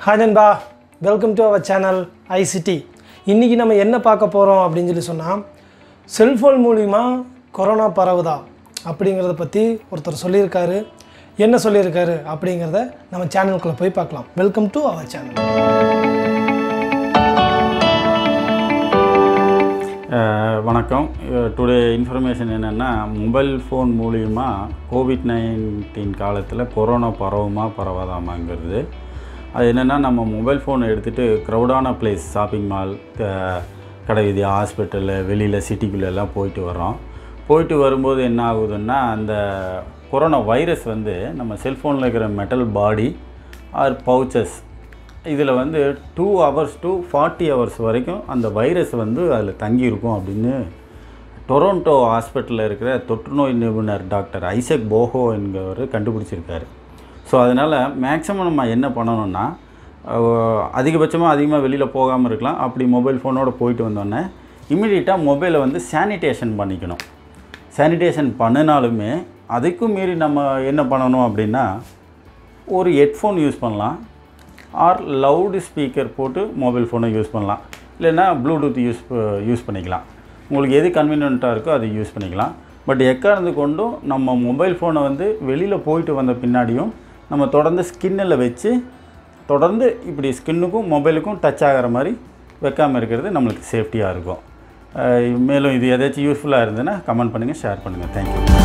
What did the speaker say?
hi நண்பா welcome to our channel ICT இன்றைக்கி நம்ம என்ன பார்க்க போகிறோம் அப்படின்னு சொல்லி சொன்னால் செல்ஃபோன் மூலிமா கொரோனா பரவுதா அப்படிங்கிறத பற்றி ஒருத்தர் சொல்லியிருக்காரு என்ன சொல்லியிருக்காரு அப்படிங்கிறத நம்ம சேனலுக்குள்ளே போய் பார்க்கலாம் welcome to our channel ah வணக்கம் டுடே இன்ஃபர்மேஷன் என்னென்னா மொபைல் ஃபோன் மூலிமா கோவிட் நைன்டீன் காலத்தில் கொரோனா பரவுமா பரவாதாமாங்கிறது அது என்னென்னா நம்ம மொபைல் ஃபோனை எடுத்துகிட்டு க்ரௌடான பிளேஸ் ஷாப்பிங் மால் கடை வீதி ஹாஸ்பிட்டலு வெளியில் சிட்டிக்குள்ளே எல்லாம் போயிட்டு வரோம் போயிட்டு வரும்போது என்ன ஆகுதுன்னா அந்த கொரோனா வைரஸ் வந்து நம்ம செல்ஃபோனில் இருக்கிற மெட்டல் பாடி ஆர் பவுச்சஸ் இதில் வந்து two hours to forty hours வரைக்கும் அந்த வைரஸ் வந்து அதில் தங்கியிருக்கும் அப்படின்னு டொரண்டோ ஹாஸ்பிட்டலில் இருக்கிற தொற்றுநோய் நிபுணர் டாக்டர் ஐசக் போஹோ என்கிறவர் கண்டுபிடிச்சிருக்காரு ஸோ அதனால் மேக்ஸிமம் நம்ம என்ன பண்ணணும்னா அதிகபட்சமாக அதிகமாக வெளியில் போகாமல் இருக்கலாம் அப்படி மொபைல் ஃபோனோட போயிட்டு வந்தோடனே இம்மிடியட்டாக மொபைலை வந்து சானிடேஷன் பண்ணிக்கணும் சானிடேஷன் பண்ணினாலுமே அதுக்கும் மீறி நம்ம என்ன பண்ணணும் அப்படின்னா ஒரு ஹெட்ஃபோன் யூஸ் பண்ணலாம் ஆர் லவுடு ஸ்பீக்கர் போட்டு மொபைல் ஃபோனை யூஸ் பண்ணலாம் இல்லைன்னா ப்ளூடூத் யூஸ் யூஸ் பண்ணிக்கலாம் உங்களுக்கு எது கன்வீனியண்ட்டாக இருக்கோ அதை யூஸ் பண்ணிக்கலாம் பட் எக்காரணத்து கொண்டும் நம்ம மொபைல் ஃபோனை வந்து வெளியில் போயிட்டு வந்த பின்னாடியும் நம்ம தொடர்ந்து ஸ்கின்னில் வச்சு தொடர்ந்து இப்படி ஸ்கின்னுக்கும் மொபைலுக்கும் டச் ஆகிற மாதிரி வைக்காமல் இருக்கிறது நம்மளுக்கு சேஃப்டியாக இருக்கும் அஹ் மேலும் இது எதாச்சும் யூஸ்ஃபுல்லாக இருந்ததுன்னா கமெண்ட் பண்ணுங்கள் ஷேர் பண்ணுங்கள் தேங்க்யூ